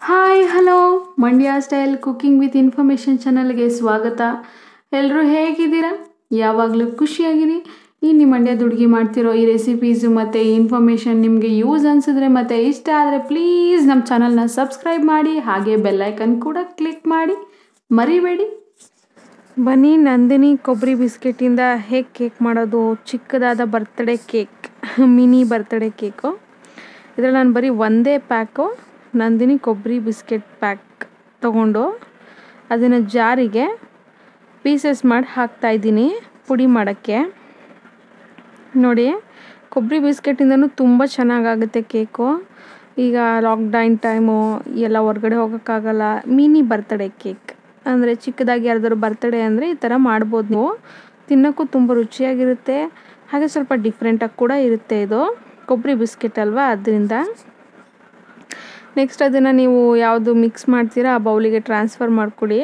hi hello Mandya style cooking with information ಚಾನಲ್ಗೆ ಸ್ವಾಗತ ಎಲ್ಲರೂ ಹೇಗಿದ್ದೀರಾ ಯಾವಾಗಲೂ ಖುಷಿಯಾಗಿರಿ ಈ ನಿಮ್ಮ ಮಂಡ್ಯದ ಹುಡುಗಿ ಮಾಡ್ತಿರೋ ಈ ರೆಸಿಪೀಸು ಮತ್ತು ಈ ಇನ್ಫಾರ್ಮೇಷನ್ ನಿಮಗೆ ಯೂಸ್ ಅನಿಸಿದ್ರೆ ಮತ್ತು ಇಷ್ಟ ಆದರೆ ಪ್ಲೀಸ್ ನಮ್ಮ ಚಾನಲ್ನ ಸಬ್ಸ್ಕ್ರೈಬ್ ಮಾಡಿ ಹಾಗೆ ಬೆಲ್ಲೈಕನ್ ಕೂಡ ಕ್ಲಿಕ್ ಮಾಡಿ ಮರಿಬೇಡಿ ಬನ್ನಿ ನಂದಿನಿ ಕೊಬ್ಬರಿ ಬಿಸ್ಕೆಟಿಂದ ಹೇಗೆ ಕೇಕ್ ಮಾಡೋದು ಚಿಕ್ಕದಾದ birthday cake mini birthday cake ಇದರಲ್ಲಿ ನಾನು ಬರೀ ಒಂದೇ ಪ್ಯಾಕು ನಂದಿನಿ ಕೊಬ್ಬರಿ ಬಿಸ್ಕೆಟ್ ಪ್ಯಾಕ್ ತೊಗೊಂಡು ಅದನ್ನು ಜಾರಿಗೆ ಪೀಸಸ್ ಮಾಡಿ ಹಾಕ್ತಾಯಿದ್ದೀನಿ ಪುಡಿ ಮಾಡೋಕ್ಕೆ ನೋಡಿ ಕೊಬ್ಬರಿ ಬಿಸ್ಕೆಟಿಂದನೂ ತುಂಬ ಚೆನ್ನಾಗಾಗುತ್ತೆ ಕೇಕು ಈಗ ಲಾಕ್ಡೌನ್ ಟೈಮು ಎಲ್ಲ ಹೊರ್ಗಡೆ ಹೋಗೋಕ್ಕಾಗಲ್ಲ ಮಿನಿ ಬರ್ತ್ಡೇ ಕೇಕ್ ಅಂದರೆ ಚಿಕ್ಕದಾಗಿ ಯಾರ್ದಾದ್ರು ಬರ್ತ್ಡೇ ಅಂದರೆ ಈ ಥರ ಮಾಡ್ಬೋದು ನೀವು ತಿನ್ನೋಕ್ಕೂ ತುಂಬ ರುಚಿಯಾಗಿರುತ್ತೆ ಹಾಗೆ ಸ್ವಲ್ಪ ಡಿಫ್ರೆಂಟಾಗಿ ಕೂಡ ಇರುತ್ತೆ ಇದು ಕೊಬ್ಬರಿ ಬಿಸ್ಕೆಟ್ ಅಲ್ವಾ ಅದರಿಂದ ನೆಕ್ಸ್ಟ್ ಅದನ್ನು ನೀವು ಯಾವುದು ಮಿಕ್ಸ್ ಮಾಡ್ತೀರಾ ಆ ಬೌಲಿಗೆ ಟ್ರಾನ್ಸ್ಫರ್ ಮಾಡಿಕೊಡಿ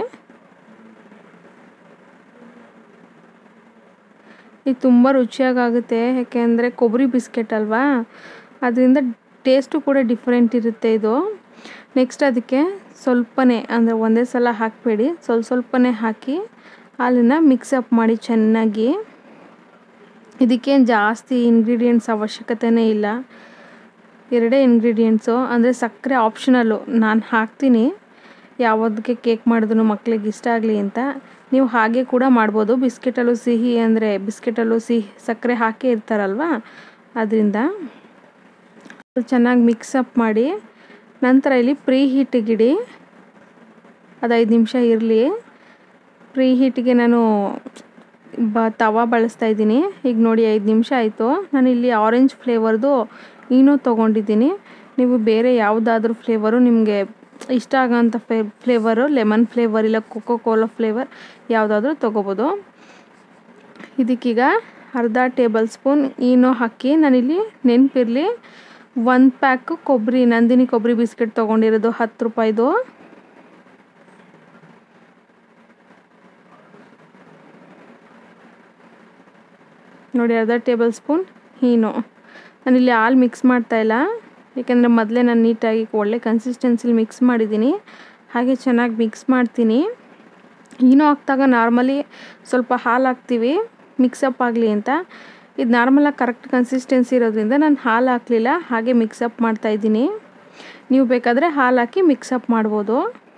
ಇದು ತುಂಬ ರುಚಿಯಾಗುತ್ತೆ ಯಾಕೆಂದರೆ ಕೊಬ್ಬರಿ ಬಿಸ್ಕೆಟ್ ಅಲ್ವಾ ಅದರಿಂದ ಟೇಸ್ಟು ಕೂಡ ಡಿಫ್ರೆಂಟ್ ಇರುತ್ತೆ ಇದು ನೆಕ್ಸ್ಟ್ ಅದಕ್ಕೆ ಸ್ವಲ್ಪನೇ ಅಂದರೆ ಒಂದೇ ಸಲ ಹಾಕಬೇಡಿ ಸ್ವಲ್ಪ ಸ್ವಲ್ಪನೇ ಹಾಕಿ ಹಾಲನ್ನು ಮಿಕ್ಸಪ್ ಮಾಡಿ ಚೆನ್ನಾಗಿ ಇದಕ್ಕೇನು ಜಾಸ್ತಿ ಇಂಗ್ರೀಡಿಯೆಂಟ್ಸ್ ಅವಶ್ಯಕತೆಯೇ ಇಲ್ಲ ಎರಡೇ ಇಂಗ್ರೀಡಿಯೆಂಟ್ಸು ಅಂದರೆ ಸಕ್ಕರೆ ಆಪ್ಷನಲ್ಲು ನಾನು ಹಾಕ್ತೀನಿ ಯಾವುದಕ್ಕೆ ಕೇಕ್ ಮಾಡಿದ್ರು ಮಕ್ಳಿಗೆ ಇಷ್ಟ ಆಗಲಿ ಅಂತ ನೀವು ಹಾಗೆ ಕೂಡ ಮಾಡ್ಬೋದು ಬಿಸ್ಕೆಟಲ್ಲೂ ಸಿಹಿ ಅಂದರೆ ಬಿಸ್ಕೆಟಲ್ಲೂ ಸಿಹಿ ಸಕ್ಕರೆ ಹಾಕೇ ಇರ್ತಾರಲ್ವ ಅದರಿಂದ ಚೆನ್ನಾಗಿ ಮಿಕ್ಸಪ್ ಮಾಡಿ ನಂತರ ಇಲ್ಲಿ ಪ್ರೀ ಹೀಟಿಗಿಡಿ ಅದು ಐದು ನಿಮಿಷ ಇರಲಿ ಪ್ರೀ ಹೀಟಿಗೆ ನಾನು ಬ ತವಾ ಬಳಸ್ತಾ ಇದ್ದೀನಿ ಈಗ ನೋಡಿ ಐದು ನಿಮಿಷ ಆಯಿತು ನಾನು ಇಲ್ಲಿ ಆರೆಂಜ್ ಫ್ಲೇವರ್ದು ಈನೋ ತೊಗೊಂಡಿದ್ದೀನಿ ನೀವು ಬೇರೆ ಯಾವುದಾದ್ರೂ ಫ್ಲೇವರು ನಿಮಗೆ ಇಷ್ಟ ಆಗೋಂಥ ಫ್ಲೇ ಫ್ಲೇವರು ಲೆಮನ್ ಫ್ಲೇವರ್ ಇಲ್ಲ ಕೊಕೋ ಕೋಲಾ ಫ್ಲೇವರ್ ಯಾವುದಾದ್ರೂ ತೊಗೋಬೋದು ಇದಕ್ಕೀಗ ಅರ್ಧ ಟೇಬಲ್ ಸ್ಪೂನ್ ಈನೋ ಹಾಕಿ ನಾನಿಲ್ಲಿ ನೆನಪಿರಲಿ ಒಂದು ಪ್ಯಾಕು ಕೊಬ್ಬರಿ ನಂದಿನಿ ಕೊಬ್ಬರಿ ಬಿಸ್ಕೆಟ್ ತೊಗೊಂಡಿರೋದು ಹತ್ತು ರೂಪಾಯಿದು ನೋಡಿ ಅರ್ಧ ಟೇಬಲ್ ಸ್ಪೂನ್ ಈನೋ ನಾನಿಲ್ಲಿ ಹಾಲು ಮಿಕ್ಸ್ ಮಾಡ್ತಾಯಿಲ್ಲ ಏಕೆಂದರೆ ಮೊದಲೇ ನಾನು ನೀಟಾಗಿ ಒಳ್ಳೆ ಕನ್ಸಿಸ್ಟೆನ್ಸಿಲಿ ಮಿಕ್ಸ್ ಮಾಡಿದ್ದೀನಿ ಹಾಗೆ ಚೆನ್ನಾಗಿ ಮಿಕ್ಸ್ ಮಾಡ್ತೀನಿ ಈನೋ ಹಾಕ್ದಾಗ ನಾರ್ಮಲಿ ಸ್ವಲ್ಪ ಹಾಲು ಹಾಕ್ತೀವಿ ಮಿಕ್ಸಪ್ ಆಗಲಿ ಅಂತ ಇದು ನಾರ್ಮಲಾಗಿ ಕರೆಕ್ಟ್ ಕನ್ಸಿಸ್ಟೆನ್ಸಿ ಇರೋದ್ರಿಂದ ನಾನು ಹಾಲು ಹಾಕಲಿಲ್ಲ ಹಾಗೆ ಮಿಕ್ಸಪ್ ಮಾಡ್ತಾಯಿದ್ದೀನಿ ನೀವು ಬೇಕಾದರೆ ಹಾಲು ಹಾಕಿ ಮಿಕ್ಸಪ್ ಮಾಡ್ಬೋದು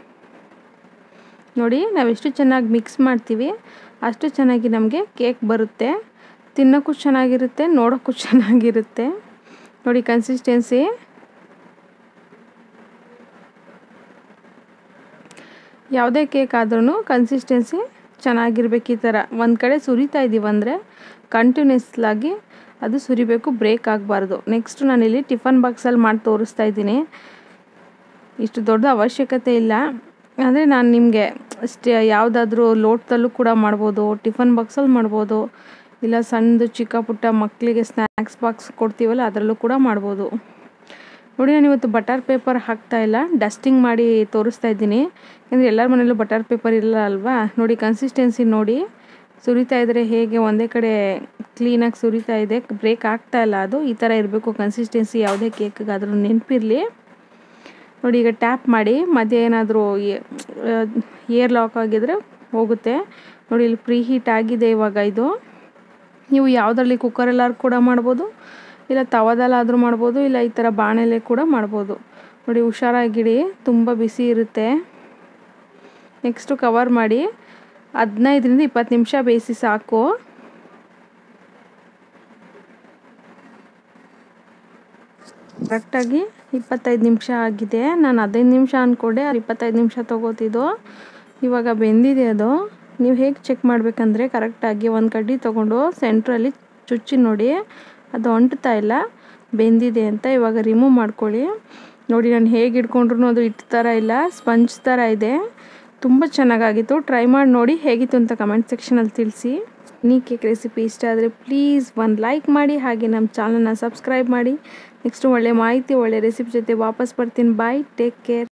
ನೋಡಿ ನಾವೆಷ್ಟು ಚೆನ್ನಾಗಿ ಮಿಕ್ಸ್ ಮಾಡ್ತೀವಿ ಅಷ್ಟು ಚೆನ್ನಾಗಿ ನಮಗೆ ಕೇಕ್ ಬರುತ್ತೆ ತಿನ್ನೋಕ್ಕೂ ಚೆನ್ನಾಗಿರುತ್ತೆ ನೋಡೋಕ್ಕೂ ಚೆನ್ನಾಗಿರುತ್ತೆ ನೋಡಿ ಕನ್ಸಿಸ್ಟೆನ್ಸಿ ಯಾವುದೇ ಕೇಕ್ ಆದ್ರೂ ಕನ್ಸಿಸ್ಟೆನ್ಸಿ ಚೆನ್ನಾಗಿರ್ಬೇಕು ಈ ಥರ ಒಂದು ಕಡೆ ಸುರಿತಾ ಇದ್ದೀವಿ ಅಂದರೆ ಕಂಟಿನ್ಯೂಸ್ಲಾಗಿ ಅದು ಸುರಿಬೇಕು ಬ್ರೇಕ್ ಆಗಬಾರ್ದು ನೆಕ್ಸ್ಟ್ ನಾನಿಲ್ಲಿ ಟಿಫನ್ ಬಾಕ್ಸಲ್ಲಿ ಮಾಡಿ ತೋರಿಸ್ತಾ ಇದ್ದೀನಿ ಇಷ್ಟು ದೊಡ್ಡ ಅವಶ್ಯಕತೆ ಇಲ್ಲ ಅಂದರೆ ನಾನು ನಿಮಗೆ ಅಷ್ಟೇ ಯಾವುದಾದ್ರೂ ಲೋಟದಲ್ಲೂ ಕೂಡ ಮಾಡ್ಬೋದು ಟಿಫನ್ ಬಾಕ್ಸಲ್ಲಿ ಮಾಡ್ಬೋದು ಇಲ್ಲ ಸಣ್ಣದು ಚಿಕ್ಕ ಪುಟ್ಟ ಮಕ್ಕಳಿಗೆ ಸ್ನ್ಯಾಕ್ಸ್ ಬಾಕ್ಸ್ ಕೊಡ್ತೀವಲ್ಲ ಅದರಲ್ಲೂ ಕೂಡ ಮಾಡ್ಬೋದು ನೋಡಿ ನಾನು ಇವತ್ತು ಬಟರ್ ಪೇಪರ್ ಹಾಕ್ತಾ ಇಲ್ಲ ಡಸ್ಟಿಂಗ್ ಮಾಡಿ ತೋರಿಸ್ತಾ ಇದ್ದೀನಿ ಯಾಕಂದರೆ ಎಲ್ಲರ ಮನೇಲೂ ಬಟರ್ ಪೇಪರ್ ಇಲ್ಲ ಅಲ್ವಾ ನೋಡಿ ಕನ್ಸಿಸ್ಟೆನ್ಸಿ ನೋಡಿ ಸುರಿತಾ ಇದ್ದರೆ ಹೇಗೆ ಒಂದೇ ಕಡೆ ಕ್ಲೀನಾಗಿ ಸುರಿತಾ ಇದೆ ಬ್ರೇಕ್ ಆಗ್ತಾ ಇಲ್ಲ ಅದು ಈ ಥರ ಇರಬೇಕು ಕನ್ಸಿಸ್ಟೆನ್ಸಿ ಯಾವುದೇ ಕೇಕ್ಗಾದ್ರೂ ನೆನಪಿರಲಿ ನೋಡಿ ಈಗ ಟ್ಯಾಪ್ ಮಾಡಿ ಮಧ್ಯೆ ಏನಾದರೂ ಏರ್ ಲಾಕ್ ಆಗಿದ್ರೆ ಹೋಗುತ್ತೆ ನೋಡಿ ಇಲ್ಲಿ ಪ್ರೀ ಹೀಟ್ ಆಗಿದೆ ಇವಾಗ ಇದು ನೀವು ಯಾವುದರಲ್ಲಿ ಕುಕ್ಕರಲ್ಲಾದ್ರೂ ಕೂಡ ಮಾಡ್ಬೋದು ಇಲ್ಲ ತವಾದಲ್ಲಾದರೂ ಮಾಡ್ಬೋದು ಇಲ್ಲ ಈ ಥರ ಬಾಣಲೆ ಕೂಡ ಮಾಡ್ಬೋದು ನೋಡಿ ಹುಷಾರಾಗಿಡಿ ತುಂಬ ಬಿಸಿ ಇರುತ್ತೆ ನೆಕ್ಸ್ಟು ಕವರ್ ಮಾಡಿ ಹದಿನೈದರಿಂದ ಇಪ್ಪತ್ತು ನಿಮಿಷ ಬೇಯಿಸಿ ಸಾಕು ಕರೆಕ್ಟಾಗಿ ಇಪ್ಪತ್ತೈದು ನಿಮಿಷ ಆಗಿದೆ ನಾನು ಹದಿನೈದು ನಿಮಿಷ ಅಂದ್ಕೊಂಡೆ ಅದು ಇಪ್ಪತ್ತೈದು ನಿಮಿಷ ತೊಗೋತಿದ್ದು ಇವಾಗ ಬೆಂದಿದೆ ಅದು ನೀವು ಹೇಗೆ ಚೆಕ್ ಮಾಡಬೇಕಂದ್ರೆ ಕರೆಕ್ಟಾಗಿ ಒಂದು ಕಡ್ಡಿ ತೊಗೊಂಡು ಸೆಂಟ್ರಲ್ಲಿ ಚುಚ್ಚಿ ನೋಡಿ ಅದು ಅಂಟ್ತಾ ಇಲ್ಲ ಬೆಂದಿದೆ ಅಂತ ಇವಾಗ ರಿಮೂವ್ ಮಾಡ್ಕೊಳ್ಳಿ ನೋಡಿ ನಾನು ಹೇಗೆ ಇಟ್ಕೊಂಡ್ರು ಅದು ಹಿಟ್ಟು ಥರ ಇಲ್ಲ ಸ್ಪಂಜ್ ಥರ ಇದೆ ತುಂಬ ಚೆನ್ನಾಗಾಗಿತ್ತು ಟ್ರೈ ಮಾಡಿ ನೋಡಿ ಹೇಗಿತ್ತು ಅಂತ ಕಮೆಂಟ್ ಸೆಕ್ಷನಲ್ಲಿ ತಿಳಿಸಿ ನೀ ಕೇಕ್ ರೆಸಿಪಿ ಇಷ್ಟ ಆದರೆ ಪ್ಲೀಸ್ ಒಂದು ಲೈಕ್ ಮಾಡಿ ಹಾಗೆ ನಮ್ಮ ಚಾನಲ್ನ ಸಬ್ಸ್ಕ್ರೈಬ್ ಮಾಡಿ ನೆಕ್ಸ್ಟ್ ಒಳ್ಳೆ ಮಾಹಿತಿ ಒಳ್ಳೆ ರೆಸಿಪಿ ಜೊತೆ ವಾಪಸ್ ಬರ್ತೀನಿ ಬಾಯ್ ಟೇಕ್ ಕೇರ್